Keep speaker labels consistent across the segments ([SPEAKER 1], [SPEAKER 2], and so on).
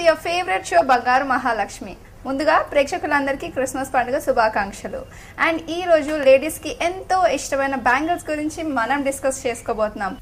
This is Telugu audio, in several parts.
[SPEAKER 1] Your favourite show Bangaru Mahalakshmi ముందుగా ప్రేక్షకులందరికీ క్రిస్మస్ పండుగ శుభాకాంక్షలు అండ్ ఈ రోజు లేడీస్ కి ఎంతో ఇష్టమైన బ్యాంగిల్స్ గురించి మనం డిస్కస్ చేసుకోబోతున్నాం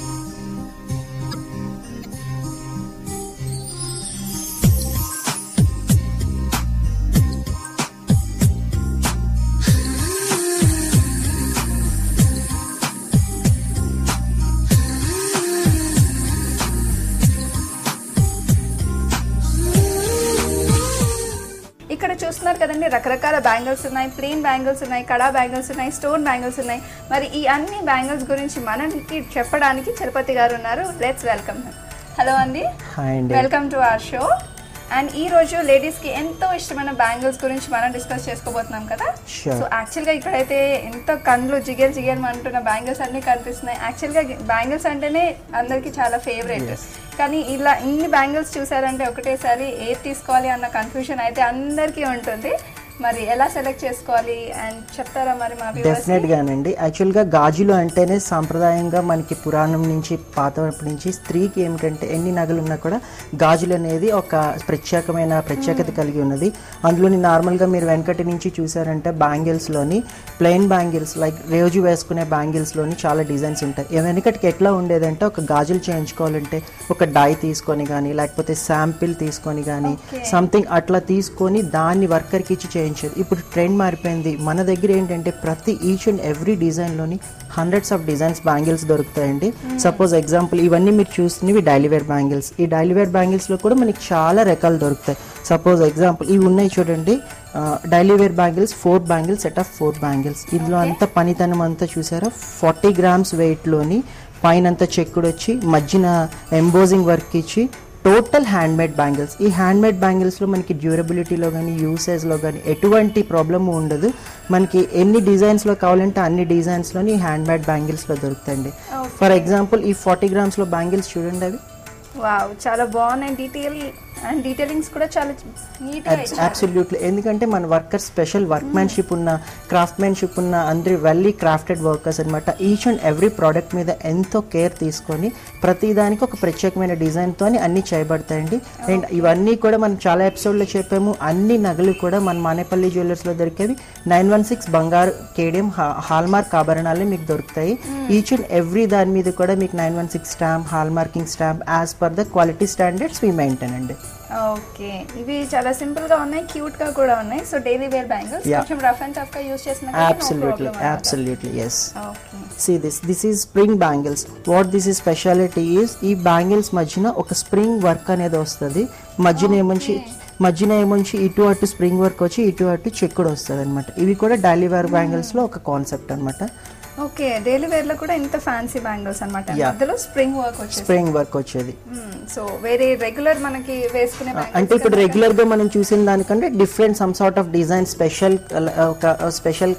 [SPEAKER 1] ఇక్కడ చూస్తున్నారు కదండి రకరకాల బ్యాంగిల్స్ ఉన్నాయి ప్లెయిన్ బ్యాంగిల్స్ ఉన్నాయి కడా బ్యాంగిల్స్ ఉన్నాయి స్టోన్ బ్యాంగిల్స్ ఉన్నాయి మరి ఈ అన్ని బ్యాంగిల్స్ గురించి మనకి చెప్పడానికి తిరుపతి గారు ఉన్నారు లెట్స్ వెల్కమ్ హలో అండి
[SPEAKER 2] హాయ్ అండి
[SPEAKER 1] welcome to our show and ఈ రోజు లేడీస్ కి ఎంతో ఇష్టమైన బ్యాంగిల్స్ గురించి మనం డిస్కస్ చేసుకోబోతున్నాం కదా
[SPEAKER 2] Sure.
[SPEAKER 1] సో యాక్చువల్ గా ఇక్కడైతే ఎంత కండ్లు జిగేల్ జిగేల్ అంటున్న బ్యాంగిల్స్ అన్ని కనిపిస్తున్నాయి యాక్చువల్ గా బ్యాంగిల్స్ అంటేనే అందరికి చాలా ఫేవరెట్
[SPEAKER 2] Yes.
[SPEAKER 1] కానీ ఇలా ఇన్ని బ్యాంగిల్స్ చూసారంటే ఒకటేసారి ఏది తీసుకోవాలి అన్న కన్ఫ్యూజన్ అయితే అందరికీ ఉంటుంది మరి ఎలా సెలెక్ట్ చేసుకోవాలి అండ్ చెప్తారా మరి మా viewers కి?
[SPEAKER 2] డెఫినెట్ గానండి యాక్చువల్గా గాజులు అంటేనే సాంప్రదాయంగా మనకి పురాణం నుంచి పాతప్పటి నుంచి స్త్రీకి ఏమిటంటే ఎన్ని నగలు ఉన్నా కూడా గాజులు అనేది ఒక ప్రత్యేకమైన ప్రత్యేకత కలిగి ఉన్నది అందులోని నార్మల్గా మీరు వెనకటి నుంచి చూసారంటే బ్యాంగిల్స్లోని ప్లెయిన్ బ్యాంగిల్స్ లైక్ రోజు వేసుకునే బ్యాంగిల్స్లోని చాలా డిజైన్స్ ఉంటాయి ఏ వెనకటికి ఎట్లా ఉండేదంటే ఒక గాజులు చేయించుకోవాలంటే ఒక డై తీసుకొని కానీ లేకపోతే శాంపిల్ తీసుకొని కానీ
[SPEAKER 1] Okay.
[SPEAKER 2] సంథింగ్ అట్లా తీసుకొని దాన్ని వర్కర్కి ఇచ్చి చేయించేది ఇప్పుడు ట్రెండ్ మారిపోయింది మన దగ్గర ఏంటంటే ప్రతి ఈచ్ అండ్ ఎవ్రీ డిజైన్లోని హండ్రెడ్స్ ఆఫ్ డిజైన్స్ బ్యాంగిల్స్ దొరుకుతాయండి సపోజ్ ఎగ్జాంపుల్ ఇవన్నీ మీరు చూస్తున్నవి డైలీ వేర్ బ్యాంగిల్స్ ఈ డైలీ వేర్ బ్యాంగిల్స్లో కూడా మనకి చాలా రకాలు దొరుకుతాయి సపోజ్ ఎగ్జాంపుల్ ఇవి ఉన్నాయి చూడండి daily wear bangles four bangles set of four bangles ఇందులో అంతా పనితనం అంతా చూసారా ఫార్టీ గ్రామ్స్ వెయిట్లోని పైన అంతా చెక్కుడు వచ్చి మధ్యన ఎంబోజింగ్ వర్క్ ఇచ్చి టోటల్ హ్యాండ్ మేడ్ బ్యాంగిల్స్ ఈ హ్యాండ్ మేడ్ బ్యాంగిల్స్లో మనకి డ్యూరబిలిటీలో కానీ యూసేజ్లో కానీ ఎటువంటి ప్రాబ్లమ్ ఉండదు మనకి ఎన్ని డిజైన్స్లో కావాలంటే అన్ని డిజైన్స్లోని ఈ హ్యాండ్ మేడ్ బ్యాంగిల్స్లో దొరుకుతాయండి
[SPEAKER 1] Okay.
[SPEAKER 2] ఫర్ ఎగ్జాంపుల్ ఈ ఫార్టీ గ్రామ్స్లో బ్యాంగిల్స్ చూడండి అవి
[SPEAKER 1] వావ్ చాలా బాగున్నాయి డీటెయిల్ అండ్ డీటెయిలింగ్స్ కూడా చాలా నీట్ గా ఇచ్చారు
[SPEAKER 2] అబ్సల్యూట్లీ ఎందుకంటే మన వర్కర్ స్పెషల్ వర్క్మెన్షిప్ ఉన్న క్రాఫ్ట్మెన్షిప్ ఉన్న అందరి వెల్లీ క్రాఫ్టెడ్ వర్కర్స్ అనమాట ఈచ్ అండ్ ఎవ్రీ ప్రోడక్ట్ మీద ఎంతో కేర్ తీసుకొని ప్రతిదానికి ఒక ప్రత్యేకమైన డిజైన్తో అన్ని చేయబడతాయండి అండ్ ఇవన్నీ కూడా మనం చాలా ఎపిసోడ్లో చెప్పాము అన్ని నగలు కూడా మన మానేపల్లి జ్యువెలర్స్లో దొరికేవి నైన్ వన్ సిక్స్ బంగారు కేడియం హాల్ మార్క్ ఆభరణాలే మీకు దొరుకుతాయి ఈచ్ అండ్ ఎవ్రీ దాని మీద కూడా మీకు nine one six stamp hallmarking stamp as per the quality standards we maintain అండి
[SPEAKER 1] ఓకే ఇవి చాలా సింపుల్ గా ఉన్నాయి క్యూట్ గా కూడా ఉన్నాయి so daily wear bangles
[SPEAKER 2] Yeah.
[SPEAKER 1] కొంచెం రఫ్ అండ్ టఫ్ గా యూస్ చేసిన
[SPEAKER 2] absolutely absolutely yes
[SPEAKER 1] okay
[SPEAKER 2] see this this is spring bangles what this is speciality is ఈ బ్యాంగిల్స్ మధ్యన ఒక స్ప్రింగ్ వర్క్ అనేది వస్తుంది మధ్యన ఏమంచి మధ్యన ఏమంచి ఇటు అటు స్ప్రింగ్ వర్క్ వచ్చి ఇటు అటు చెక్కుడు వస్తుంది అనమాట ఇవి కూడా డైలీ వేర్ బ్యాంగిల్స్ లో ఒక కాన్సెప్ట్ అన్నమాట
[SPEAKER 1] ఓకే డైలీ వేర్ లో కూడా ఇంత ఫ్యాన్సీ బ్యాంగిల్స్ అన్నమాట
[SPEAKER 2] Yeah.
[SPEAKER 1] మధ్యలో స్ప్రింగ్ వర్క్ వచ్చేసి
[SPEAKER 2] స్ప్రింగ్ వర్క్ వచ్చేది
[SPEAKER 1] సో వేరే రెగ్యులర్ మనకి వేసుకునే bangles
[SPEAKER 2] అంటే ఇప్పుడు రెగ్యులర్ గా మనం చూసిన దానికంటే different some sort of design special ఒక స్పెషల్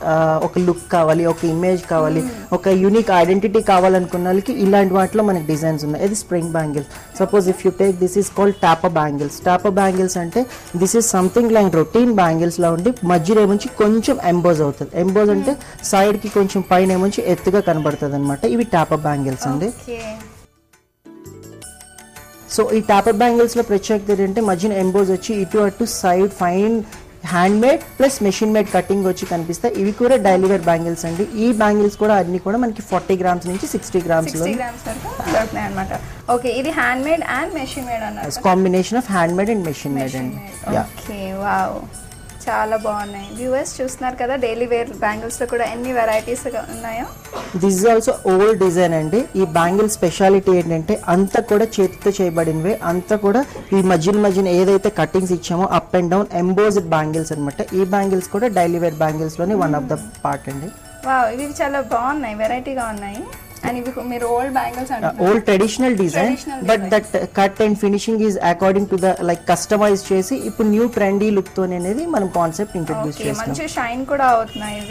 [SPEAKER 2] ఒక లుక్ కావాలి ఒక ఇమేజ్ కావాలి ఒక యూనిక్ ఐడెంటిటీ కావాలనుకున్న వాళ్ళకి ఇలాంటి వాటిలో మనకి డిజైన్స్ ఉన్నాయి ఇది spring bangles suppose if you take this is called టాప బ్యాంగిల్స్ టాప బ్యాంగిల్స్ అంటే this is something like routine bangles లా ఉండి మధ్యలో ఏముంచి కొంచెం ఎంబోజ్ అవుతుంది ఎంబోజ్ అంటే సైడ్ కి కొంచెం పైన ఏముంచి ఎత్తుగా కనబడుతుంది అనమాట ఇవి టాప బ్యాంగిల్స్ అండి
[SPEAKER 1] ఓకే
[SPEAKER 2] సో ఈ టాపర్ బ్యాంగిల్స్ లో ప్రత్యేకత ఏంటంటే మధ్యన ఎంబోజ్ వచ్చి ఇటు అటు side fine handmade plus machine made cutting వచ్చి కనిపిస్తాయి ఇవి కూడా డైలీ వేర్ బ్యాంగిల్స్ అండి ఈ బ్యాంగిల్స్ కూడా అన్ని కూడా మనకి ఫార్టీ గ్రామ్స్ నుంచి సిక్స్టీ గ్రామ్స్ లో
[SPEAKER 1] సిక్స్టీ గ్రామ్స్ వరకు దొరుకుతున్నాయి అనమాట ఓకే ఇది handmade and machine made అన్నారు
[SPEAKER 2] combination of handmade and machine made అండి యా
[SPEAKER 1] ఓకే వావ్ చాలా బాగున్నాయి వ్యూవర్స్ చూస్తున్నారు కదా డైలీ వేర్ బ్యాంగిల్స్ లో కూడా ఎన్ని వెరైటీస్ ఉన్నాయో
[SPEAKER 2] this is also old design అండి ఈ బ్యాంగిల్ స్పెషాలిటీ ఏంటంటే అంతా కూడా చేతితో చేయబడినవే అంతా కూడా ఈ మధ్యన మధ్యన ఏదైతే కటింగ్స్ ఇచ్చామో up and down embossed bangles అన్నమాట ఈ బ్యాంగిల్స్ కూడా డైలీ వేర్ బ్యాంగిల్స్ లోని వన్ ఆఫ్ ద పార్ట్ అండి
[SPEAKER 1] వావ్ ఇవి చాలా బాగున్నాయి వెరైటీగా ఉన్నాయి అండ్ ఇవి మీరు ఓల్డ్ బ్యాంగిల్స్ అంటున్నారు
[SPEAKER 2] old traditional design
[SPEAKER 1] Traditional
[SPEAKER 2] but that cut and finishing is according to the like customize చేసి ఇప్పుడు న్యూ ట్రెండీ లుక్ తో అనేది మనం కాన్సెప్ట్ ఇంట్రొడ్యూస్
[SPEAKER 1] ఓకే
[SPEAKER 2] చేస్తున్నాం
[SPEAKER 1] మంచి షైన్ కూడా అవుతున్నాయి ఇవి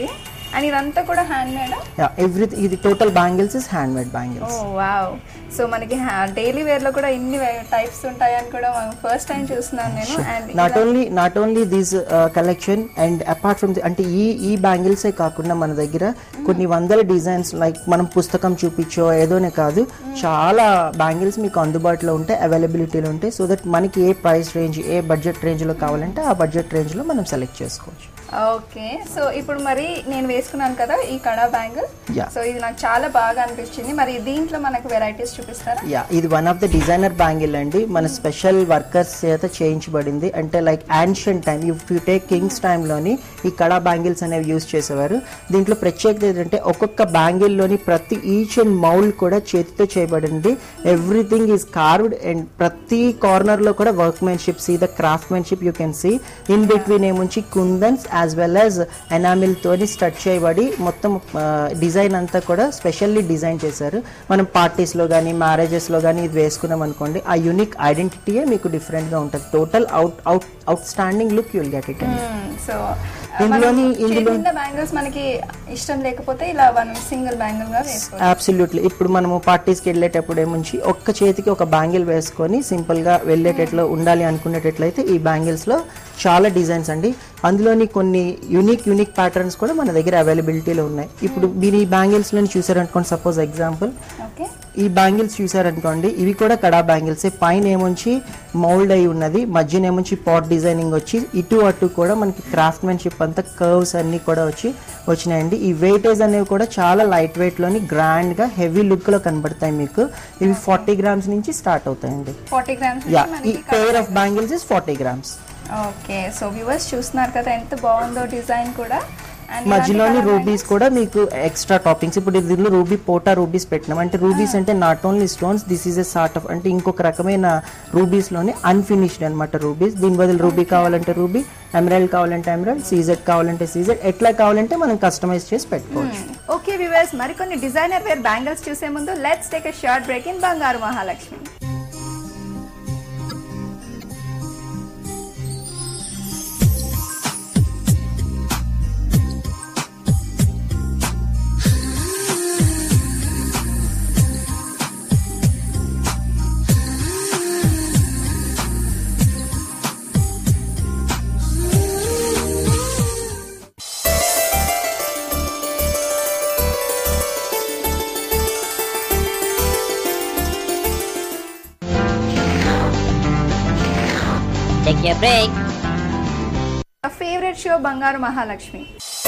[SPEAKER 1] అండ్ ఇదంతా కూడా హ్యాండ్ మేడా
[SPEAKER 2] ఎవ్రీ ఇది total bangles is handmade
[SPEAKER 1] ఓ
[SPEAKER 2] బ్యాంగిల్స్
[SPEAKER 1] వావ్ సో మనకి డైలీ వేర్ లో కూడా ఇన్ని టైప్స్ ఉంటాయని కూడా ఫస్ట్ టైం చూస్తున్నాను నేను and
[SPEAKER 2] not only not only this collection and apart from అంటే ఈ ఈ బ్యాంగిల్సే కాకుండా మన దగ్గర కొన్ని వందల డిజైన్స్ లైక్ మనం పుస్తకం చూపించో ఏదోనే కాదు చాలా బ్యాంగిల్స్ మీకు అందుబాటులో ఉంటాయి అవైలబిలిటీలో ఉంటాయి సో దట్ మనకి a price range a budget రేంజ్లో కావాలంటే ఆ బడ్జెట్ రేంజ్లో మనం సెలెక్ట్ చేసుకోవచ్చు
[SPEAKER 1] ఓకే సో ఇప్పుడు మరి నేను వేసుకున్నాను కదా ఈ కడా బ్యాంగిల్
[SPEAKER 2] Yeah.
[SPEAKER 1] సో ఇది నాకు చాలా బాగా అనిపించింది మరి దీంట్లో మనకు వెరైటీస్ చూపిస్తారా
[SPEAKER 2] యా ఇది one of the designer bangle అండి మన స్పెషల్ వర్కర్స్ చేత చేయించబడింది అంటే like ancient time if you take kings టైంలోని ఈ కడా బ్యాంగిల్స్ అనేవి యూజ్ చేసేవారు దీంట్లో ప్రత్యేకత ఏంటంటే ఒక్కొక్క బ్యాంగిల్లోని ప్రతి ఈచ్ అండ్ మౌల్ కూడా చేతితో చేయబడింది ఎవ్రీథింగ్ ఈజ్ కార్వ్డ్ అండ్ ప్రతి కార్నర్లో కూడా workmanship see the craftsmanship you can see in between ఏముంచి kundans as well as enamel తోని స్టడ్ చేయబడి మొత్తం డిజైన్ అంతా కూడా స్పెషల్లీ డిజైన్ చేశారు మనం పార్టీస్లో కానీ మ్యారేజెస్లో కానీ ఇది వేసుకున్నాం అనుకోండి ఆ యూనిక్ ఐడెంటిటీయే మీకు డిఫరెంట్గా ఉంటుంది total out out outstanding look you'll get it
[SPEAKER 1] so
[SPEAKER 2] ఇందులోని ఇందులో
[SPEAKER 1] బ్యాంగిల్స్ మనకి ఇష్టం లేకపోతే ఇలా మనం సింగిల్ బ్యాంగిల్ గా వేసుకోవచ్చు
[SPEAKER 2] అబ్సల్యూట్లీ ఇప్పుడు మనము పార్టీస్కి వెళ్ళేటప్పుడు ఏముంచి ఒక్క చేతికి ఒక బ్యాంగిల్ వేసుకొని సింపుల్గా వెళ్ళేటట్లు ఉండాలి అనుకునేటట్లయితే ఈ బ్యాంగిల్స్లో చాలా డిజైన్స్ అండి అందులోని కొన్ని యూనిక్ యూనిక్ ప్యాటర్న్స్ కూడా మన దగ్గర అవైలబిలిటీలో ఉన్నాయి ఇప్పుడు మీరు ఈ బ్యాంగిల్స్లోని చూసారనుకోండి సపోజ్ ఎగ్జాంపుల్
[SPEAKER 1] ఓకే
[SPEAKER 2] ఈ బ్యాంగిల్స్ చూసారనుకోండి ఇవి కూడా కడా బ్యాంగిల్స్ పైన ఏముంచి మౌల్డ్ అయి ఉన్నది మధ్యన ఏముంచి పాట్ డిజైనింగ్ వచ్చి ఇటు అటు కూడా మనకి క్రాఫ్ట్మెన్షిప్ అంతా కర్వ్స్ అన్ని కూడా వచ్చి వచ్చినాయండి ఈ వెయిటేజ్ అనేవి కూడా చాలా లైట్ వెయిట్ లోని గ్రాండ్ గా హెవీ లుక్ లో కనబడతాయి మీకు ఇవి ఫార్టీ గ్రామ్స్ నుంచి స్టార్ట్ అవుతాయండి
[SPEAKER 1] ఫార్టీ గ్రామ్స్
[SPEAKER 2] యా ఈ pair of bangles is forty grams
[SPEAKER 1] okay so viewers చూస్తున్నారు కదా ఎంత బాగుందో డిజైన్ కూడా And
[SPEAKER 2] మధ్యలోని
[SPEAKER 1] ఇలాంటి
[SPEAKER 2] రూబీస్ కూడా మీకు ఎక్స్ట్రా టాపింగ్స్ ఇప్పుడు దీనిలో రూబీ పోటా రూబీస్ పెట్టినాం అంటే రూబీస్ అంటే not only stones this is a sort of అంటే ఇంకొక రకమైన రూబీస్ లోనే అన్ఫినిష్డ్ అనమాట రూబీస్ దీని బదులు రూబీ కావాలంటే రూబీ ఎమరాల్డ్ కావాలంటే ఎమరాల్డ్ సీజెడ్ కావాలంటే సీజెడ్ ఎట్లా కావాలంటే మనం కస్టమైజ్ చేసి పెట్టుకోవచ్చు
[SPEAKER 1] ఓకే వివర్స్ మరికొన్ని డిజైనర్ వేర్ బ్యాంగిల్స్ చూసే ముందు let's take a short break in Bangaru Mahalakshmi
[SPEAKER 3] Take your break.
[SPEAKER 1] Favourite show Bangaru Mahalakshmi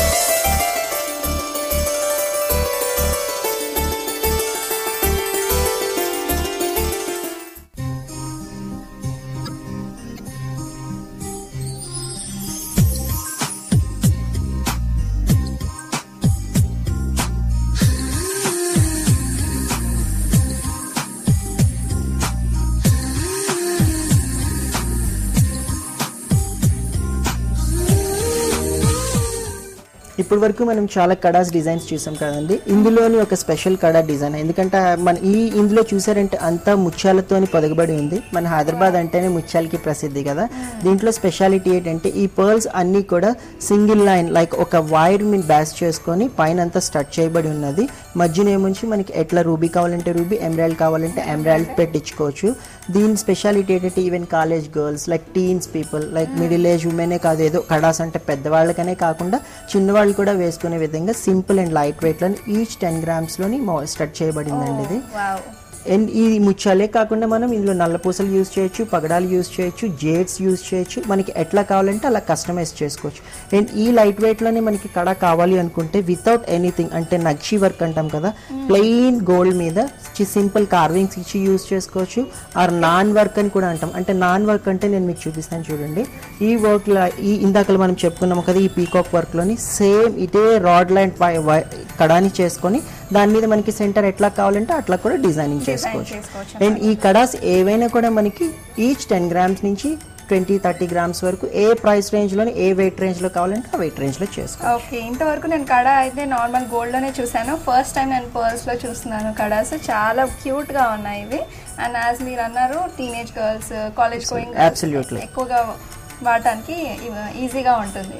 [SPEAKER 2] ఇప్పటి వరకు మనం చాలా కడాస్ డిజైన్స్ చూసాం కదండి ఇందులోని ఒక స్పెషల్ కడా డిజైన్ ఎందుకంటే మన ఈ ఇందులో చూసారంటే అంతా ముత్యాలతోని పొదగబడి ఉంది మన హైదరాబాద్ అంటేనే ముత్యాలకి ప్రసిద్ధి కదా దీంట్లో స్పెషాలిటీ ఏంటంటే ఈ పర్ల్స్ అన్నీ కూడా సింగిల్ లైన్ లైక్ ఒక వైర్ మీద బ్యాస్ చేసుకొని పైన అంతా స్టట్ చేయబడి ఉన్నది మధ్యన ఏముంచి మనకి ఎట్లా రూబీ కావాలంటే రూబీ ఎమరాల్డ్ కావాలంటే ఎమరాల్డ్ పెట్టించుకోవచ్చు దీని స్పెషాలిటీ ఏంటంటే even college girls like teens people like middle age ఉమెనే కాదు ఏదో కడాస్ అంటే పెద్దవాళ్ళకనే కాకుండా చిన్నవాళ్ళు కూడా వేసుకునే విధంగా సింపుల్ అండ్ లైట్ వెయిట్ లో ఈచ్ టెన్ గ్రామ్స్ లోని స్టార్ట్ చేయబడిందండి ఇది
[SPEAKER 1] వావ్
[SPEAKER 2] అండ్ ఈ ముత్యాలే కాకుండా మనం ఇందులో నల్లపూసలు యూజ్ చేయొచ్చు పగడాలు యూజ్ చేయొచ్చు జేడ్స్ యూజ్ చేయొచ్చు మనకి ఎట్లా కావాలంటే అలా కస్టమైజ్ చేసుకోవచ్చు అండ్ ఈ లైట్ వెయిట్లోనే మనకి కడ కావాలి అనుకుంటే వితౌట్ ఎనీథింగ్ అంటే నక్షి వర్క్ అంటాం కదా ప్లెయిన్ గోల్డ్ మీద సింపుల్ కార్వింగ్స్ ఇచ్చి యూజ్ చేసుకోవచ్చు ఆర్ నాన్ వర్క్ అని కూడా అంటాం అంటే నాన్ వర్క్ అంటే నేను మీకు చూపిస్తాను చూడండి ఈ వర్క్ ఈ ఇందాక మనం చెప్పుకున్నాము కదా ఈ పీకాక్ వర్క్లోని సేమ్ ఇదే రాడ్ లైన్ కడాని చేసుకొని దాని మీద మనకి సెంటర్ ఎట్లా కావాలంటే అట్లా కూడా డిజైనింగ్ చేసుకోవచ్చు
[SPEAKER 1] చేసుకోవచ్చు
[SPEAKER 2] అండ్ ఈ కడాస్ ఏవైనా కూడా మనకి ఈచ్ టెన్ గ్రామ్స్ నుంచి ట్వంటీ థర్టీ గ్రామ్స్ వరకు ఏ ప్రైస్ రేంజ్లోని ఏ వెయిట్ రేంజ్లో కావాలంటే ఆ వెయిట్ రేంజ్లో చేసుకోవచ్చు
[SPEAKER 1] ఓకే ఇంతవరకు నేను కడా అయితే నార్మల్ గోల్డ్ లోనే చూసాను ఫస్ట్ టైం నేను పర్ల్స్ లో చూస్తున్నాను కడాస్ చాలా క్యూట్ గా ఉన్నాయి ఇవి అండ్ యాజ్ మీరు అన్నారు teenage girls college going
[SPEAKER 2] Absolutely.
[SPEAKER 1] ఎక్కువగా వాడటానికి ఈజీగా ఉంటుంది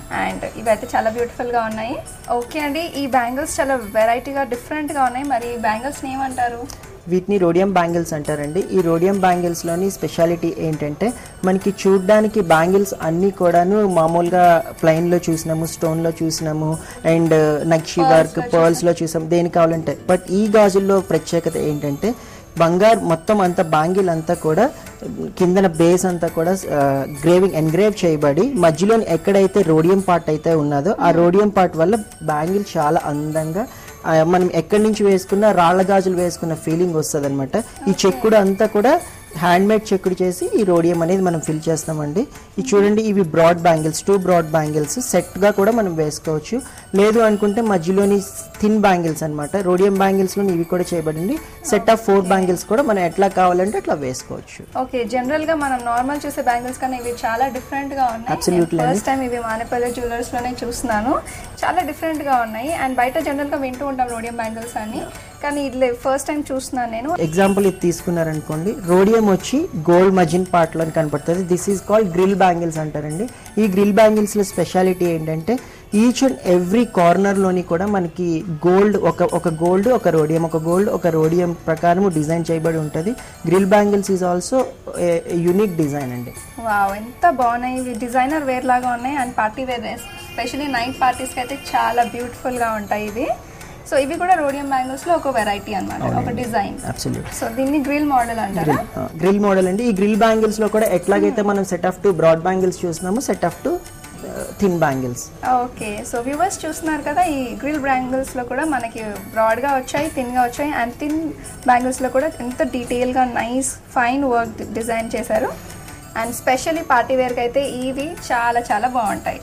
[SPEAKER 1] అండ్ ఇవైతే చాలా బ్యూటిఫుల్గా ఉన్నాయి ఓకే అండి ఈ బ్యాంగిల్స్ చాలా వెరైటీగా డిఫరెంట్గా ఉన్నాయి మరి ఈ బ్యాంగిల్స్ని ఏమంటారు
[SPEAKER 2] వీటిని రోడియం బ్యాంగిల్స్ అంటారండి ఈ రోడియం బ్యాంగిల్స్లోని స్పెషాలిటీ ఏంటంటే మనకి చూడ్డానికి బ్యాంగిల్స్ అన్నీ కూడాను మామూలుగా ప్లైన్లో చూసినాము స్టోన్లో చూసినాము అండ్ నక్షి వర్క్ పర్ల్స్లో చూసాం దేని కావాలంటే బట్ ఈ గాజుల్లో ప్రత్యేకత ఏంటంటే బంగారు మొత్తం అంతా బ్యాంగిల్ అంతా కూడా కిందన బేస్ అంతా కూడా గ్రేవింగ్ ఎన్గ్రేవ్ చేయబడి మధ్యలో ఎక్కడైతే రోడియం పార్ట్ అయితే ఉన్నదో ఆ రోడియం పార్ట్ వల్ల బ్యాంగిల్ చాలా అందంగా ఆ, మనం ఎక్కడి నుంచి వేసుకున్న రాళ్ల గాజులు వేసుకున్న ఫీలింగ్ వస్తుంది అనమాట ఈ చెక్కుడు అంతా కూడా హ్యాండ్ మేడ్ చెక్కుడు చేసి ఈ రోడియం అనేది మనం ఫిల్ చేస్తామండి ఇది చూడండి ఇవి broad bangles two broad bangles సెట్గా కూడా మనం వేసుకోవచ్చు లేదు అనుకుంటే మధ్యలోని థిన్ బ్యాంగిల్స్ అనమాట రోడియం బ్యాంగిల్స్లోని ఇవి కూడా చేయబడింది సెట్ ఆఫ్ ఫోర్ బ్యాంగిల్స్ కూడా మనం ఎట్లా కావాలంటే అట్లా వేసుకోవచ్చు
[SPEAKER 1] ఓకే జనరల్ గా మనం నార్మల్ చూసే బ్యాంగిల్స్ కన్నా ఇవి చాలా డిఫరెంట్ గా ఉన్నాయి
[SPEAKER 2] Absolutely అండి.
[SPEAKER 1] ఫస్ట్ టైం ఇవి మానేపల్లి జ్యువెలర్స్ లోనే చూస్తున్నాను చాలా డిఫరెంట్ గా ఉన్నాయి అండ్ బయట జనరల్ గా వింటూ ఉంటాం రోడియం బ్యాంగిల్స్ అని కానీ ఇది ఫస్ట్ టైం చూస్తున్నాను నేను
[SPEAKER 2] ఎగ్జాంపుల్ ఇది తీసుకున్నారనుకోండి రోడియం వచ్చి గోల్డ్ మజిన్ పార్ట్లో కనపడుతుంది this is called grill bangles అంటారండి ఈ గ్రిల్ బ్యాంగిల్స్లో స్పెషాలిటీ ఏంటంటే ఈచ్ అండ్ ఎవ్రీ కార్నర్లోని కూడా మనకి గోల్డ్ ఒక ఒక గోల్డ్ ఒక రోడియం ఒక గోల్డ్ ఒక రోడియం ప్రకారం డిజైన్ చేయబడి ఉంటుంది grill bangles is also unique design అండి
[SPEAKER 1] వావ్ ఎంత బాగున్నాయి ఇవి డిజైనర్ వేర్ లాగా ఉన్నాయి and party wear specially night పార్టీస్కి అయితే చాలా బ్యూటిఫుల్ గా ఉంటాయి ఇవి సో ఇవి కూడా రోడియం బ్యాంగిల్స్ లో ఒక వెరైటీ అన్నమాట ఒక డిజైన్
[SPEAKER 2] అబ్సల్యూట్
[SPEAKER 1] సో దీన్ని గ్రిల్ మోడల్ అంటారా
[SPEAKER 2] గ్రిల్ మోడల్ అండి ఈ గ్రిల్ బ్యాంగిల్స్ లో కూడా ఎట్లాగైతే మనం set of two broad bangles చూస్తున్నామో set of two thin bangles
[SPEAKER 1] okay so viewers చూస్తున్నారు కదా ఈ గ్రిల్ బ్యాంగిల్స్ లో కూడా మనకి బ్రాడ్ గా వచ్చాయి థిన్ గా వచ్చాయి అండ్ థిన్ బ్యాంగిల్స్ లో కూడా ఎంత డీటెయిల్ గా నైస్ ఫైన్ వర్క్ డిజైన్ చేశారు అండ్ స్పెషల్లీ పార్టీ వేర్ కి అయితే ఇవి చాలా చాలా బాగుంటాయి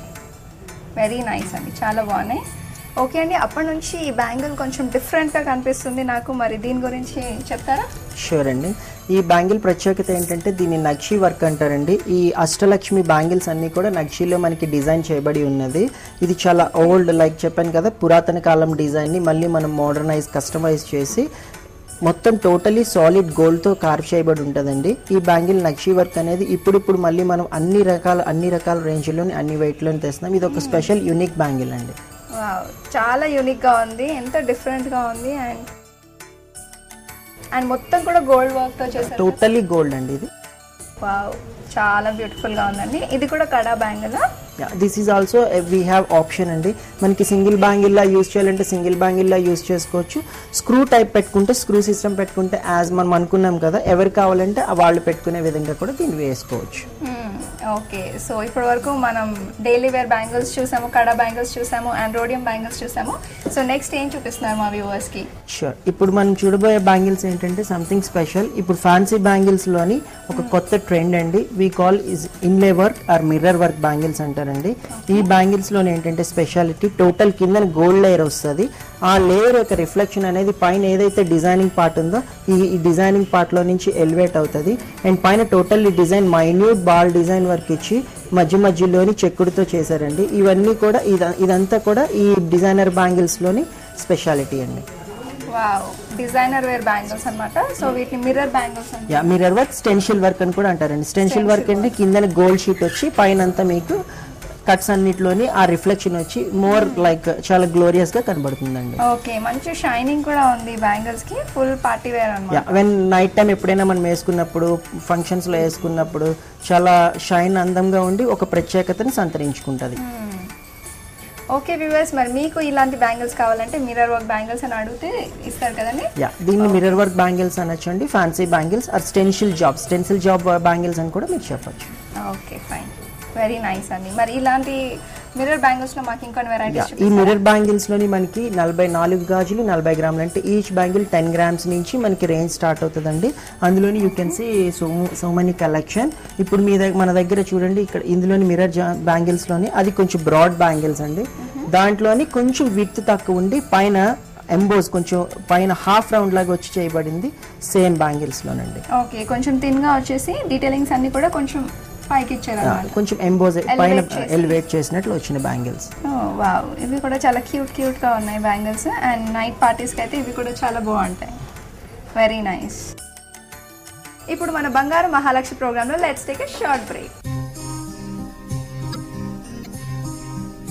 [SPEAKER 1] వెరీ నైస్ అండి చాలా బాగున్నాయి ఓకే అండి అప్పటి నుంచి ఈ బ్యాంగిల్ కొంచెం డిఫరెంట్ గా కనిపిస్తుంది నాకు మరి దీని గురించి చెప్తారా
[SPEAKER 2] షూర్ అండి ఈ బ్యాంగిల్ ప్రత్యేకత ఏంటంటే దీన్ని నక్షి వర్క్ అంటారండి ఈ అష్టలక్ష్మి బ్యాంగిల్స్ అన్నీ కూడా నక్షిలో మనకి డిజైన్ చేయబడి ఉన్నది ఇది చాలా ఓల్డ్ లైక్ చెప్పాను కదా పురాతన కాలం డిజైన్ని మళ్ళీ మనం మోడర్నైజ్ కస్టమైజ్ చేసి మొత్తం టోటలీ సాలిడ్ గోల్డ్తో కార్వ్ చేయబడి ఉంటుందండి ఈ బ్యాంగిల్ నక్షి వర్క్ అనేది ఇప్పుడిప్పుడు మళ్ళీ మనం అన్ని రకాల అన్ని రకాల రేంజ్లోని అన్ని వెయిట్లోని తెస్తున్నాం ఇది ఒక స్పెషల్ యూనిక్ బ్యాంగిల్ అండి
[SPEAKER 1] వావ్ చాలా యూనిక్ గా ఉంది ఎంత డిఫరెంట్ గా ఉంది అండ్ అండ్ మొత్తం కూడా గోల్డ్ వర్క్ తో చేశారు
[SPEAKER 2] టోటలీ గోల్డ్ అండి ఇది
[SPEAKER 1] వావ్ చాలా బ్యూటిఫుల్ గా ఉందండి ఇది కూడా kada bangle
[SPEAKER 2] this is also we have option అండి మనకి సింగిల్ బ్యాంగిల్లా యూస్ చేయాలంటే సింగిల్ బ్యాంగిల్లా యూస్ చేసుకోవచ్చు స్క్రూ టైప్ పెట్టుకుంటే స్క్రూ సిస్టమ్ పెట్టుకుంటే యాజ్ మనం అనుకున్నాం కదా ఎవరు కావాలంటే ఆ వాళ్ళు పెట్టుకునే విధంగా కూడా దీన్ని వేసుకోవచ్చు
[SPEAKER 1] ఓకే సో ఇప్పటి వరకు మనం డైలీ వేర్ బ్యాంగిల్స్ చూసాము కడా బ్యాంగిల్స్ చూసాము అండ్ రోడియం బ్యాంగిల్స్ చూసాము సో నెక్స్ట్ ఏం చూపిస్తున్నారు మా వ్యూవర్స్ కి
[SPEAKER 2] షూర్ ఇప్పుడు మనం చూడబోయే బ్యాంగిల్స్ ఏంటంటే సంథింగ్ స్పెషల్ ఇప్పుడు ఫ్యాన్సీ బ్యాంగిల్స్లోని ఒక కొత్త ట్రెండ్ అండి we call is inlay work or mirror work bangles అంటారండి ఈ బ్యాంగిల్స్లోని ఏంటంటే స్పెషాలిటీ టోటల్ కింద గోల్డ్ లేయర్ వస్తుంది ఆ లేయర్ యొక్క రిఫ్లెక్షన్ అనేది పైన ఏదైతే డిజైనింగ్ పార్ట్ ఉందో ఈ ఈ డిజైనింగ్ పార్ట్లో నుంచి ఎలివేట్ అవుతుంది అండ్ పైన total design minute ball design work ఇచ్చి మధ్య మధ్యలోని చెక్కుడుతో చేశారండి ఇవన్నీ కూడా ఇద- ఇదంతా కూడా ఈ డిజైనర్ బ్యాంగిల్స్లోని స్పెషాలిటీ అండి
[SPEAKER 1] వావ్ డిజైనర్ వేర్ బ్యాంగిల్స్ అన్నమాట సో వీటిని మిర్రర్ బ్యాంగిల్స్ అంటే
[SPEAKER 2] yeah mirror work stencil work అని కూడా అంటారండి స్టెన్షిల్ వర్క్ అంటే కింద గోల్డ్ షీట్ వచ్చి పైన అంతా మీకు కట్స్ అన్నిటిలోని ఆ రిఫ్లెక్షన్ వచ్చి మోర్ లైక్ చాలా గ్లోరియస్ గా కనబడుతుందండి
[SPEAKER 1] ఓకే మంచి షైనింగ్ కూడా ఉంది బ్యాంగిల్స్ కి ఫుల్ పార్టీ వేర్ అన్నమాట
[SPEAKER 2] యా వెన్ నైట్ టైం ఎప్పుడైనా మనం వేసుకున్నప్పుడు ఫంక్షన్స్ లో వేసుకున్నప్పుడు చాలా షైన్ అందంగా ఉండి ఒక ప్రత్యేకతని సంతరించుకుంటది
[SPEAKER 1] ఓకే వ్యూవర్స్ మరి మీకు ఇలాంటి బ్యాంగిల్స్ కావాలంటే మిర్రర్ వర్క్ బ్యాంగిల్స్ అని అడిగితే ఇస్తారు కదండి
[SPEAKER 2] యా దీన్ని మిర్రర్ వర్క్ బ్యాంగిల్స్ అనొచ్చండి fancy bangles or stencil job stencil job bangles అని కూడా మీరు చెప్పొచ్చు
[SPEAKER 1] ఓకే ఫైన్ వెరీ నైస్ అండి మరి ఇలాంటి మిర్రర్ బ్యాంగిల్స్ లో మాకు ఇంకొన్ని
[SPEAKER 2] యా,
[SPEAKER 1] వెరైటీస్
[SPEAKER 2] ఈ మిర్రర్ బ్యాంగిల్స్ లోని మనకి నలభై నాలుగు గాజులు నలభై గ్రాములు అంటే ఈచ్ బ్యాంగిల్ టెన్ గ్రామ్స్ నుంచి మనకి రేంజ్ స్టార్ట్ అవుతుందండి అందులోని you can see so so many collection ఇప్పుడు మీ దగ్గర మన దగ్గర చూడండి ఇక్కడ ఇందులోని మిర్రర్ బ్యాంగిల్స్ లోని అది కొంచెం బ్రాడ్ బ్యాంగిల్స్ అండి దాంట్లోని కొంచెం విత్ తక్కువ ఉండి పైన ఎంబోస్ కొంచెం పైన హాఫ్ రౌండ్ లాగా వచ్చి చేయబడింది సేమ్ బ్యాంగిల్స్ లోనండి
[SPEAKER 1] ఓకే కొంచెం థిన్ గా వచ్చేసి డీటెయిలింగ్స్ అన్ని కూడా కొంచెం పైకి ఇచ్చారు
[SPEAKER 2] యా,
[SPEAKER 1] అన్నమాట
[SPEAKER 2] కొంచెం ఎంబోస్ పైన
[SPEAKER 1] చేసి.
[SPEAKER 2] ఎలివేట్ చేసినట్లు వచ్చిన బ్యాంగిల్స్
[SPEAKER 1] వావ్ ఇవి కూడా చాలా క్యూట్ క్యూట్ గా ఉన్నాయి బ్యాంగిల్స్ అండ్ నైట్ పార్టీస్ కి అయితే ఇవి కూడా చాలా బాగుంటాయి వెరీ నైస్ ఇప్పుడు మన బంగారు మహాలక్ష్మి ప్రోగ్రామ్ లో let's take a short break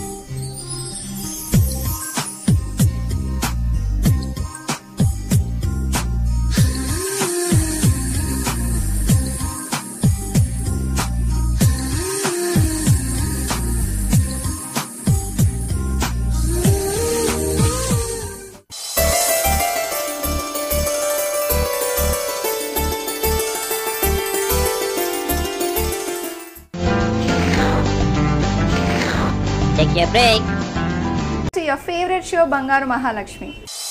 [SPEAKER 3] Take a break.
[SPEAKER 1] Your favourite show Bangaru Mahalakshmi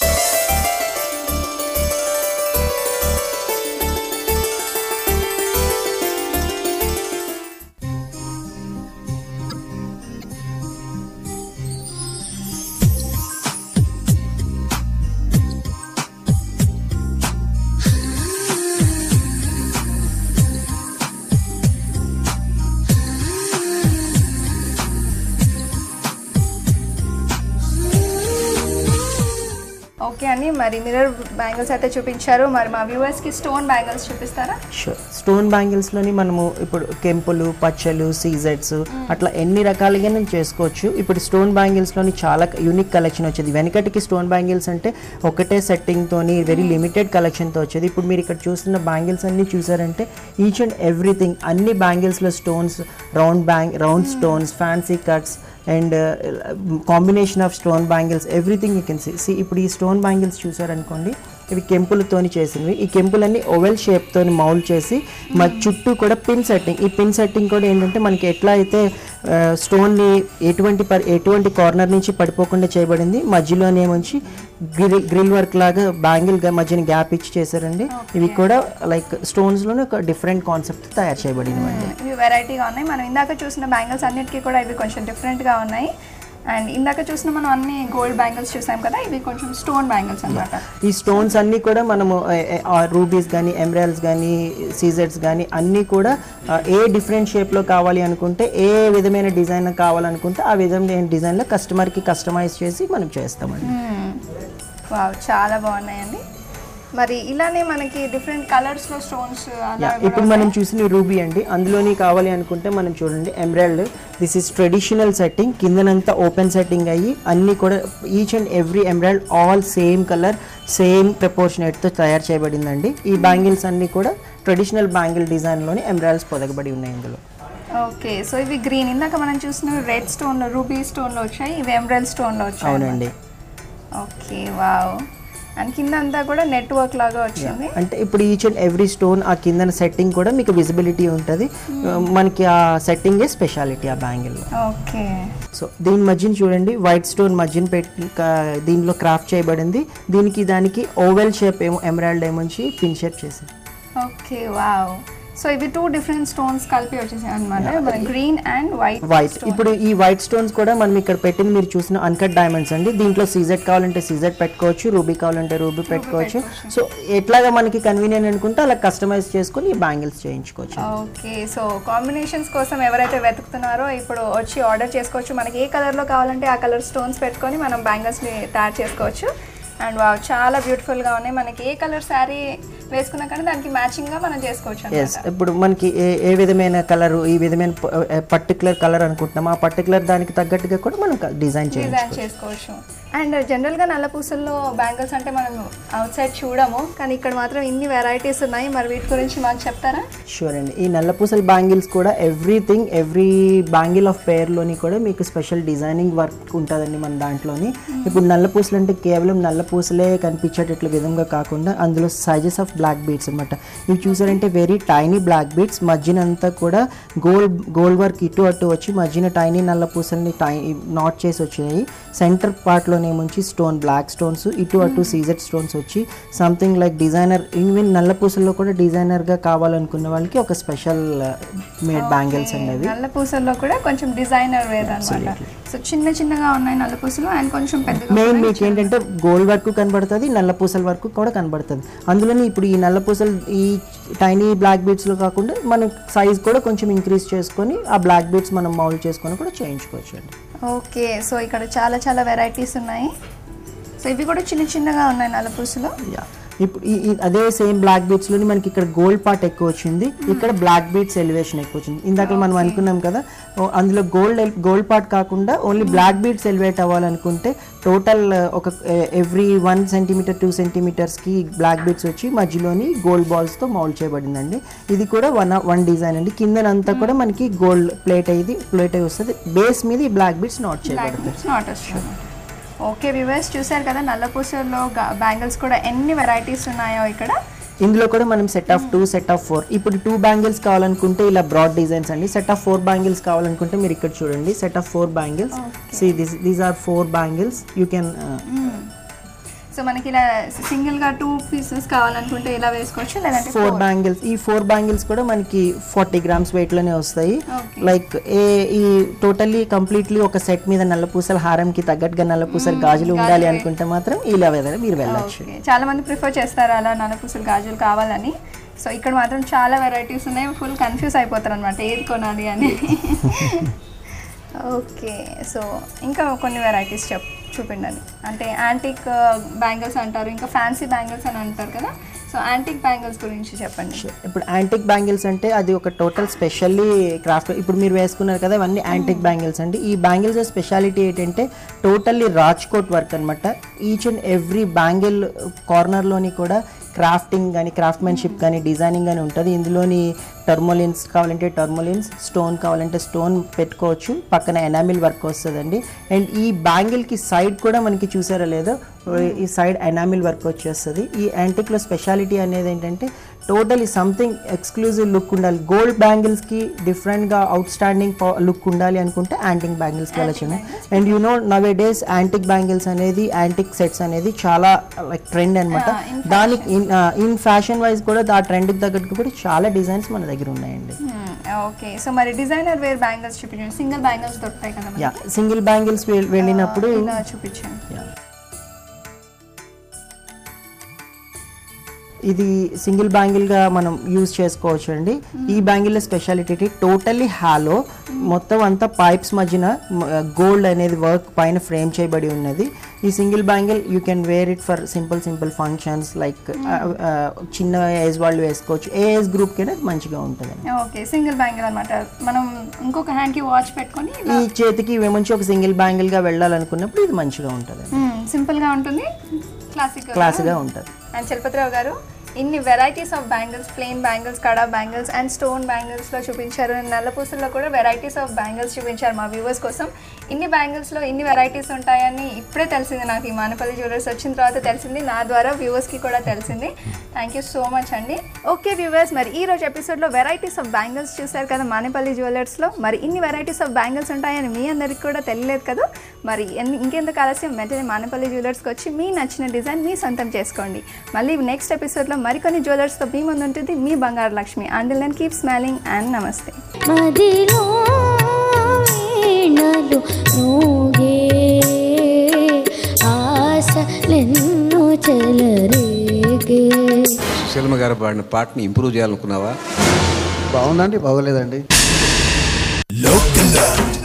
[SPEAKER 1] okay అండి మరి మిర్రర్ బ్యాంగిల్స్ అయితే చూపించారు మరి మా వ్యూవర్స్కి స్టోన్ బ్యాంగిల్స్ చూపిస్తారా
[SPEAKER 2] షూర్ స్టోన్ బ్యాంగిల్స్లోని మనము ఇప్పుడు కెంపులు పచ్చలు సీజెట్స్ అట్లా ఎన్ని రకాలుగా నేను చేసుకోవచ్చు ఇప్పుడు స్టోన్ బ్యాంగిల్స్లోని చాలా యూనిక్ కలెక్షన్ వచ్చేది వెనకటికి స్టోన్ బ్యాంగిల్స్ అంటే ఒకటే సెట్టింగ్తోని వెరీ లిమిటెడ్ కలెక్షన్తో వచ్చేది ఇప్పుడు మీరు ఇక్కడ చూస్తున్న బ్యాంగిల్స్ అన్ని చూసారంటే ఈచ్ అండ్ ఎవ్రీథింగ్ అన్ని బ్యాంగిల్స్లో stones round bang round stones fancy cuts and combination of stone bangles everything you can see see ఇప్పుడు ఈ స్టోన్ బ్యాంగిల్స్ చూసారనుకోండి ఇవి కెంపులతోని చేసినవి ఈ కెంపులన్నీ ఓవెల్ షేప్తోని మౌల్డ్ చేసి మా చుట్టూ కూడా పిన్ సెట్టింగ్ ఈ పిన్ సెట్టింగ్ కూడా ఏంటంటే మనకి ఎట్లా అయితే ఆ, స్టోన్ని ఎటువంటి పర్ ఎటువంటి కార్నర్ నుంచి పడిపోకుండా చేయబడింది మధ్యలోనే ఏమొచ్చి గ్రిల్ గ్రిల్ వర్క్ లాగా బ్యాంగిల్ మధ్యన గ్యాప్ ఇచ్చి చేశారండి ఇవి కూడా లైక్ స్టోన్స్లోనే ఒక డిఫరెంట్ కాన్సెప్ట్ తయారు చేయబడినవి
[SPEAKER 1] ఇవి వెరైటీగా ఉన్నాయి మనం ఇందాక చూసిన బ్యాంగిల్స్ అన్నిటికీ కూడా ఇవి కొంచెం డిఫరెంట్గా ఉన్నాయి అండ్ ఇందాక చూసిన మనం అన్ని గోల్డ్ బ్యాంగిల్స్ చూసాం కదా ఇవి కొంచెం స్టోన్ బ్యాంగిల్స్ అన్నమాట
[SPEAKER 2] ఈ స్టోన్స్ అన్నీ కూడా మనము రూబీస్ కానీ ఎమరాల్స్ కానీ సీజెట్స్ కానీ అన్నీ కూడా ఆ, ఏ డిఫరెంట్ షేప్లో కావాలి అనుకుంటే ఏ విధమైన డిజైన్ కావాలనుకుంటే ఆ విధమైన డిజైన్లో కస్టమర్కి కస్టమైజ్ చేసి మనం చేస్తామండి
[SPEAKER 1] వావ్ చాలా బాగున్నాయండి మరి ఇలానే మనకి డిఫరెంట్ కలర్స్లో స్టోన్స్ అలా
[SPEAKER 2] యా ఇప్పుడు మనం చూసిన రూబీ అండి అందులోని కావాలి అనుకుంటే మనం చూడండి emerald this is traditional setting కిందనంతా ఓపెన్ సెట్టింగ్ అయ్యి అన్నీ కూడా each and every emerald all same colour same ప్రపోర్షనేట్తో తయారు చేయబడిందండి ఈ బ్యాంగిల్స్ అన్నీ కూడా ట్రెడిషనల్ బ్యాంగిల్ డిజైన్లోని ఎమరాల్డ్స్ పొదగబడి ఉన్నాయి ఇందులో
[SPEAKER 1] ఓకే సో ఇవి గ్రీన్ ఇందాక మనం చూసిన రెడ్ స్టోన్లో రూబీ స్టోన్లో వచ్చాయి ఇవి ఎమరల్ స్టోన్లో వచ్చాయి
[SPEAKER 2] అవునండి
[SPEAKER 1] ఓకే వావ్ అండ్ కింద అంతా కూడా నెట్వర్క్ లాగా వచ్చింది
[SPEAKER 2] అంటే ఇప్పుడు ఈచ్ అండ్ ఎవ్రీ స్టోన్ ఆ కింద సెట్టింగ్ కూడా మీకు విజిబిలిటీ ఉంటుంది మనకి ఆ సెట్టింగే స్పెషాలిటీ ఆ బ్యాంగిల్లో
[SPEAKER 1] ఓకే
[SPEAKER 2] సో దీని మధ్యన చూడండి వైట్ స్టోన్ మధ్యన పెట్టి కా- దీనిలో క్రాఫ్ట్ చేయబడింది దీనికి దానికి ఓవెల్ షేప్ ఏమో ఎమరాల్డ్ ఏమొచ్చి పిన్ షేప్ చేసింది
[SPEAKER 1] ఓకే వావ్ సో ఇవి టూ డిఫరెంట్ స్టోన్స్ కలిపి వచ్చేసాయి అనమాట గ్రీన్ అండ్ వైట్
[SPEAKER 2] వైట్ ఇప్పుడు ఈ వైట్ స్టోన్స్ కూడా మనం ఇక్కడ పెట్టింది మీరు చూసిన అన్కట్ డైమండ్స్ అండి దీంట్లో సీజెట్ కావాలంటే సీజెట్ పెట్టుకోవచ్చు రూబీ కావాలంటే రూబీ పెట్టుకోవచ్చు సో ఎట్లాగా మనకి కన్వీనియంట్ అనుకుంటే అలా కస్టమైజ్ చేసుకొని ఈ బ్యాంగిల్స్ చేయించుకోవచ్చు
[SPEAKER 1] ఓకే సో కాంబినేషన్స్ కోసం ఎవరైతే వెతుకుతున్నారో ఇప్పుడు వచ్చి ఆర్డర్ చేసుకోవచ్చు మనకి ఏ కలర్లో కావాలంటే ఆ కలర్ స్టోన్స్ పెట్టుకొని మనం బ్యాంగిల్స్ని తయారు చేసుకోవచ్చు అండ్ వావ్ చాలా బ్యూటిఫుల్గా ఉన్నాయి మనకి ఏ కలర్ శారీ వేసుకున్నా కానీ దానికి మ్యాచింగ్గా మనం చేసుకోవచ్చు
[SPEAKER 2] ఎస్
[SPEAKER 1] అనమాట
[SPEAKER 2] ఇప్పుడు మనకి ఏ ఏ విధమైన కలర్ ఈ విధమైన పర్టికులర్ కలర్ అనుకుంటున్నాం ఆ పర్టికులర్ దానికి తగ్గట్టుగా కూడా మనం డిజైన్ చేయాలి
[SPEAKER 1] డిజైన్ చేసుకోవచ్చు అండ్ జనరల్గా నల్ల పూసల్లో బ్యాంగిల్స్ అంటే మనం అవుట్ సైడ్ చూడము కానీ ఇక్కడ మాత్రం ఇన్ని వెరైటీస్ ఉన్నాయి మరి వీటి గురించి మాకు చెప్తారా
[SPEAKER 2] షూర్ అండి ఈ నల్లపూసల బ్యాంగిల్స్ కూడా ఎవ్రీథింగ్ ఎవ్రీ బ్యాంగిల్ ఆఫ్ పేర్లోని కూడా మీకు స్పెషల్ డిజైనింగ్ వర్క్ ఉంటుందండి మన దాంట్లోని ఇప్పుడు నల్లపూసలు అంటే కేవలం నల్లపూసలే కనిపించేటట్లు విధంగా కాకుండా అందులో సైజెస్ ఆఫ్ బ్లాక్ బీడ్స్ అనమాట ఇవి చూసారంటే వెరీ టైనీ బ్లాక్ బీడ్స్ మధ్యన అంతా కూడా గోల్డ్ గోల్డ్ వర్క్ ఇటు అటు వచ్చి మధ్యన టైనీ నల్ల పూసల్ని టై నాట్ చేసి వచ్చినాయి సెంటర్ పార్ట్లోనేమొచ్చి స్టోన్ బ్లాక్ స్టోన్స్ ఇటు అటు సీజెడ్ స్టోన్స్ వచ్చి సంథింగ్ లైక్ డిజైనర్ ఈవెన్ నల్ల పూసల్లో కూడా డిజైనర్గా కావాలనుకున్న వాళ్ళకి ఒక స్పెషల్ మేడ్ బ్యాంగిల్స్ అండి అవి
[SPEAKER 1] నల్ల పూసల్లో కూడా కొంచెం డిజైనర్ వేర్ అనమాట సో చిన్న చిన్నగా ఉన్నాయి నల్ల పూసలు అండ్ కొంచెం పెద్దగా
[SPEAKER 2] మెయిన్ మీకు ఏంటంటే గోల్డ్ వర్క్ కనబడుతుంది నల్ల పూసల వర్క్ కూడా కనబడుతుంది అందులోని ఇప్పుడు ఈ నల్ల పూసలు ఈ టైనీ బ్లాక్ బీడ్స్లో కాకుండా మనం సైజ్ కూడా కొంచెం ఇంక్రీజ్ చేసుకొని ఆ బ్లాక్ బీడ్స్ మనం మౌల్డ్ చేసుకొని కూడా చేయించుకోవచ్చు అండి
[SPEAKER 1] ఓకే సో ఇక్కడ చాలా చాలా వెరైటీస్ ఉన్నాయి సో ఇవి కూడా చిన్న చిన్నగా ఉన్నాయి నల్ల పూసలు
[SPEAKER 2] యా ఇప్పుడు ఈ ఈ- అదే సేమ్ బ్లాక్ బీట్స్ లోని మనకి ఇక్కడ గోల్డ్ పార్ట్ ఎక్కువ వచ్చింది ఇక్కడ బ్లాక్ బీట్స్ ఎలివేషన్ ఎక్కువ వచ్చింది ఇందాక మనం అనుకున్నాం కదా ఓ, అందులో గోల్డ్ గోల్డ్ పార్ట్ కాకుండా ఓన్లీ బ్లాక్ బీట్స్ ఎలివేట్ అవ్వాలనుకుంటే టోటల్ ఒక ఎవ్రీ వన్ సెంటీమీటర్ టూ సెంటీమీటర్స్కి బ్లాక్ బీట్స్ వచ్చి మధ్యలోని గోల్డ్ బాల్స్తో మౌల్డ్ చేయబడిందండి ఇది కూడా వన్ వన్ డిజైన్ అండి కిందనంతా కూడా మనకి గోల్డ్ ప్లేట్ అయ్యి ప్లేట్ అయి వస్తుంది బేస్ మీద ఈ బ్లాక్ బీట్స్ నాట్
[SPEAKER 1] బ్లాక్
[SPEAKER 2] చేయబడతాయి
[SPEAKER 1] బీట్స్ నాట్ వస్తుంది ఓకే వివర్స్ చూసారు కదా నల్ల పూసల్లో బ్యాంగిల్స్ కూడా ఎన్ని వెరైటీస్ ఉన్నాయో ఇక్కడ
[SPEAKER 2] ఇందులో కూడా మనం set of two set of four ఇప్పుడు టూ బ్యాంగిల్స్ కావాలనుకుంటే ఇలా బ్రాడ్ డిజైన్స్ అండి సెట్ ఆఫ్ ఫోర్ బ్యాంగిల్స్ కావాలనుకుంటే మీరు ఇక్కడ చూడండి set of four bangles see this these are four bangles you can
[SPEAKER 1] so మనకి ఇలా సింగిల్ గా టూ పీసెస్ కావాలనుకుంటే ఇలా వేసుకోవచ్చు లేదంటే
[SPEAKER 2] ఫోర్ బ్యాంగిల్స్ ఈ ఫోర్ బ్యాంగిల్స్ కూడా మనకి ఫార్టీ గ్రామ్స్ వెయిట్ లోనే వస్తాయి
[SPEAKER 1] Okay.
[SPEAKER 2] లైక్ ఏ ఈ టోటల్లీ కంప్లీట్లీ ఒక సెట్ మీద నల్ల పూసల హారంకి తగ్గట్టుగా నల్ల పూసల గాజులు ఉండాలి అనుకుంటే మాత్రం ఇలా విధంగా మీరు వెళ్ళొచ్చు
[SPEAKER 1] ఓకే చాలా మంది ప్రిఫర్ చేస్తారు అలా నల్లపూసలు గాజులు కావాలని సో ఇక్కడ మాత్రం చాలా వెరైటీస్ ఉన్నాయి ఫుల్ కన్ఫ్యూజ్ అయిపోతారు అనమాట ఏది కొనాలి అని ఓకే సో ఇంకా కొన్ని వెరైటీస్ చెప్ చూపిండండి అంటే యాంటిక్ బ్యాంగిల్స్ అంటారు ఇంకా ఫ్యాన్సీ బ్యాంగిల్స్ అని అంటారు కదా సో యాంటిక్ బ్యాంగిల్స్ గురించి చెప్పండి
[SPEAKER 2] ఇప్పుడు యాంటిక్ బ్యాంగిల్స్ అంటే అది ఒక టోటల్ స్పెషల్లీ క్రాఫ్ట్ ఇప్పుడు మీరు వేసుకున్నారు కదా ఇవన్నీ యాంటిక్ బ్యాంగిల్స్ అండి ఈ బ్యాంగిల్స్ స్పెషాలిటీ ఏంటంటే టోటల్లీ రాజ్కోట్ వర్క్ అనమాట ఈచ్ అండ్ ఎవ్రీ బ్యాంగిల్ కార్నర్లోని కూడా క్రాఫ్టింగ్ కానీ క్రాఫ్ట్మెన్షిప్ కానీ డిజైనింగ్ కానీ ఉంటుంది ఇందులోని టర్మోలిన్స్ కావాలంటే టర్మోలిన్స్ స్టోన్ కావాలంటే స్టోన్ పెట్టుకోవచ్చు పక్కన ఎనామిల్ వర్క్ వస్తుందండి అండ్ ఈ బ్యాంగిల్కి సైడ్ కూడా మనకి చూసారా లేదో ఈ సైడ్ ఎనామిల్ వర్క్ వచ్చేస్తుంది ఈ యాంటిక్లో స్పెషాలిటీ అనేది ఏంటంటే టోటలీ సంథింగ్ ఎక్స్క్లూజివ్ లుక్ ఉండాలి గోల్డ్ బ్యాంగిల్స్కి డిఫరెంట్గా అవుట్ స్టాండింగ్ లుక్ ఉండాలి అనుకుంటే యాంటిక్ బ్యాంగిల్స్కి వెళ్ళచ్చు and you know nowadays antique bangles అనేది యాంటిక్ సెట్స్ అనేది చాలా లైక్ ట్రెండ్ అనమాట దానికి ఇన్ ఫ్యాషన్ వైజ్ కూడా ఆ ట్రెండ్కి తగ్గట్టు కూడా చాలా డిజైన్స్ మన దగ్గర ఉన్నాయండి
[SPEAKER 1] ఓకే సో మరి డిజైనర్ వేర్ బ్యాంగిల్స్ చూపించండి సింగిల్ బ్యాంగిల్స్ దొరుకుతాయి కదా మనకి.
[SPEAKER 2] యా సింగిల్ బ్యాంగిల్స్ వెళ్ళినప్పుడు
[SPEAKER 1] ఇలా చూపించండి
[SPEAKER 2] Yeah. ఇది సింగిల్ బ్యాంగిల్ గా మనం యూజ్ చేసుకోవచ్చు అండి ఈ బ్యాంగిల్ స్పెషాలిటీ టోటల్లీ హాలో మొత్తం అంతా పైప్స్ మధ్యన గోల్డ్ అనేది వర్క్ పైన ఫ్రేమ్ చేయబడి ఉన్నది ఈ single bangle you can wear it for simple simple functions like చిన్న ఏజ్ వాళ్ళు వేసుకోవచ్చు ఏ ఏజ్ గ్రూప్ కైనా మంచిగా ఉంటుంది
[SPEAKER 1] ఓకే సింగిల్ బ్యాంగిల్ అన్నమాట మనం ఇంకొక హ్యాండ్ కి వాచ్ పెట్టుకొని
[SPEAKER 2] ఈ చేతికి మంచి ఒక సింగిల్ బ్యాంగిల్ గా వెళ్ళాలనుకున్నప్పుడు ఇది మంచిగా ఉంటుంది
[SPEAKER 1] సింపుల్ గా ఉంటుంది క్లాసిక్
[SPEAKER 2] క్లాస్గా ఉంటుంది
[SPEAKER 1] అండ్ చలపతిరావు గారు ఇన్ని varieties of bangles plain bangles kada bangles and stone బ్యాంగిల్స్లో చూపించారు నల్లపూసల్లో కూడా వెరైటీస్ ఆఫ్ బ్యాంగిల్స్ చూపించారు మా వ్యూవర్స్ కోసం ఇన్ని బ్యాంగిల్స్లో ఇన్ని వెరైటీస్ ఉంటాయని ఇప్పుడే తెలిసింది నాకు ఈ మానపల్లి జ్యువెలర్స్ వచ్చిన తర్వాత తెలిసింది నా ద్వారా వ్యూవర్స్కి కూడా తెలిసింది థ్యాంక్ యూ సో మచ్ అండి ఓకే వ్యూవర్స్ మరి ఈ రోజు ఎపిసోడ్లో వెరైటీస్ ఆఫ్ బ్యాంగిల్స్ చూశారు కదా మానేపల్లి జ్యువెలర్స్లో మరి ఇన్ని వెరైటీస్ ఆఫ్ బ్యాంగిల్స్ ఉంటాయని మీ అందరికి కూడా తెలియలేదు కదా మరి ఎన్ని ఇంకెందుకు ఆలస్యం వెంటనే మానపల్లి జ్యువెలర్స్కి వచ్చి మీ నచ్చిన డిజైన్ మీ సొంతం చేసుకోండి మళ్ళీ నెక్స్ట్ ఎపిసోడ్లో మరికొన్ని జ్యువెలర్స్తో మీ ముందు ఉంటుంది మీ బంగారు లక్ష్మి అండిల్ అండ్ కీప్ స్మైలింగ్ అండ్ నమస్తే
[SPEAKER 4] మదిలో వీణలు మోగే ఆశలెన్నో చెలరేగే
[SPEAKER 5] సుశీలమ్మ గారు పాడిన పాటని ఇంప్రూవ్ చేయాలనుకున్నావా
[SPEAKER 6] బాగుందండి బాగోలేదండి
[SPEAKER 7] Local